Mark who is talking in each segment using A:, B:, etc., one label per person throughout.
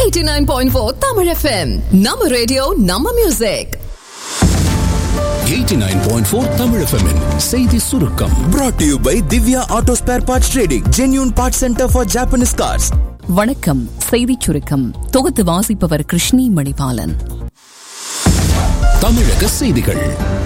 A: 89.4 Tamil FM. நம்ம radio நம்ம music
B: 89.4 Tamil FM -இன் செய்தி சுருக்கம்
C: brought to you by Divya Auto Spare Parts Trading, genuine parts center for Japanese cars.
D: வணக்கம் செய்திச் சுருக்கம் தொகுத்து வாசிப்பவர் கிருஷ்ணி மணிபாலன்
B: தமிழக செய்திகள்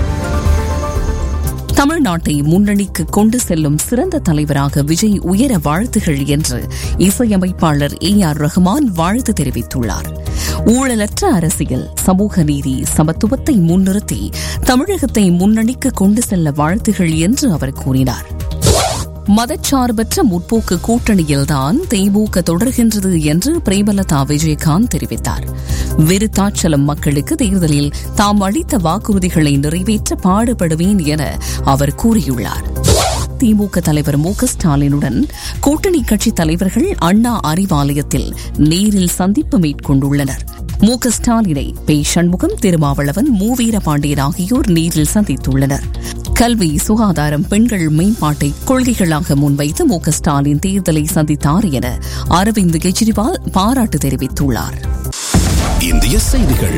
D: தமிழ்நாட்டை முன்னணிக்கு கொண்டு செல்லும் சிறந்த தலைவராக விஜய் உயர வாழ்த்துகள் என்று இசையமைப்பாளர் ஏ ஆர் ரஹ்மான் வாழ்த்து தெரிவித்துள்ளார் ஊழலற்ற அரசியல் சமூக நீதி சமத்துவத்தை முன்னிறுத்தி தமிழகத்தை முன்னணிக்கு கொண்டு செல்ல வாழ்த்துகள் என்று அவர் கூறினார் மதச்சார்பற்ற முற்போக்கு கூட்டணியில்தான் திமுக தொடர்கின்றது என்று பிரேமலதா விஜயகாந்த் தெரிவித்தார் விருத்தாச்சலம் மக்களுக்கு தேர்தலில் தாம் அளித்த வாக்குறுதிகளை நிறைவேற்ற பாடுபடுவேன் என அவர் கூறியுள்ளார் திமுக தலைவர் மு க ஸ்டாலினுடன் கூட்டணி கட்சித் தலைவர்கள் அண்ணா அறிவாலயத்தில் நேரில் சந்திப்பு மேற்கொண்டுள்ளனர் மு க ஸ்டாலினை பே சண்முகம் திருமாவளவன் மூவீர பாண்டியன் ஆகியோர் நேரில் சந்தித்துள்ளனர் கல்வி சுகாதாரம் பெண்கள் மேம்பாட்டை கொள்கைகளாக முன்வைத்து மு க ஸ்டாலின் தேர்தலை சந்தித்தார் என அரவிந்த் கெஜ்ரிவால் பாராட்டு தெரிவித்துள்ளார்
B: இந்திய செய்திகள்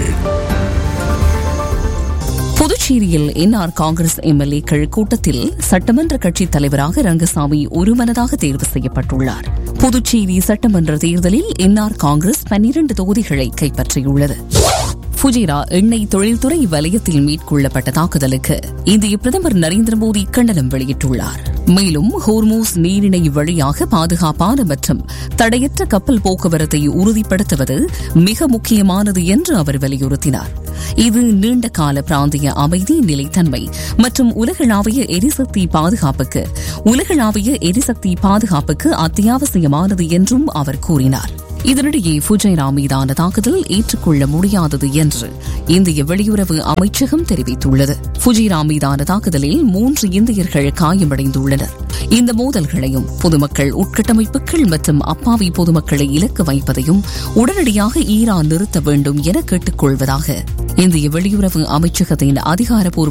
D: புதுச்சேரியில் என்ஆர் காங்கிரஸ் எம்எல்ஏக்கள் கூட்டத்தில் சட்டமன்ற கட்சித் தலைவராக ரங்கசாமி ஒருமனதாக தேர்வு செய்யப்பட்டுள்ளார் புதுச்சேரி சட்டமன்ற தேர்தலில் என்ஆர் காங்கிரஸ் பன்னிரண்டு தொகுதிகளை கைப்பற்றியுள்ளது ஃபுஜிரா எண்ணெய் தொழில்துறை வலயத்தில் மேற்கொள்ளப்பட்ட தாக்குதலுக்கு இந்திய பிரதமர் நரேந்திர மோடி கண்டனம் வெளியிட்டுள்ளார் மேலும் ஹோர்மூஸ் நீரிணை வழியாக பாதுகாப்பான மற்றும் தடையற்ற கப்பல் போக்குவரத்தை உறுதிப்படுத்துவது மிக முக்கியமானது என்று அவர் வலியுறுத்தினார் இது நீண்ட கால பிராந்திய அமைதி நிலைத்தன்மை மற்றும் உலகளாவிய எரிசக்தி பாதுகாப்புக்கு உலகளாவிய எரிசக்தி பாதுகாப்புக்கு அத்தியாவசியமானது என்றும் அவர் கூறினார் இதனிடையே ஃபுஜைரா மீதான தாக்குதல் ஏற்றுக்கொள்ள முடியாதது என்று இந்திய வெளியுறவு அமைச்சகம் தெரிவித்துள்ளது ஃபுஜிரா மீதான தாக்குதலில் மூன்று இந்தியர்கள் காயமடைந்துள்ளனர் இந்த மோதல்களையும் பொதுமக்கள் உட்கட்டமைப்புகள் மற்றும் அப்பாவி பொதுமக்களை இலக்கு வைப்பதையும் உடனடியாக ஈரான் நிறுத்த வேண்டும் என கேட்டுக்கொள்வதாக இந்திய வெளியுறவு அமைச்சகத்தின் அதிகாரப்பூர்வ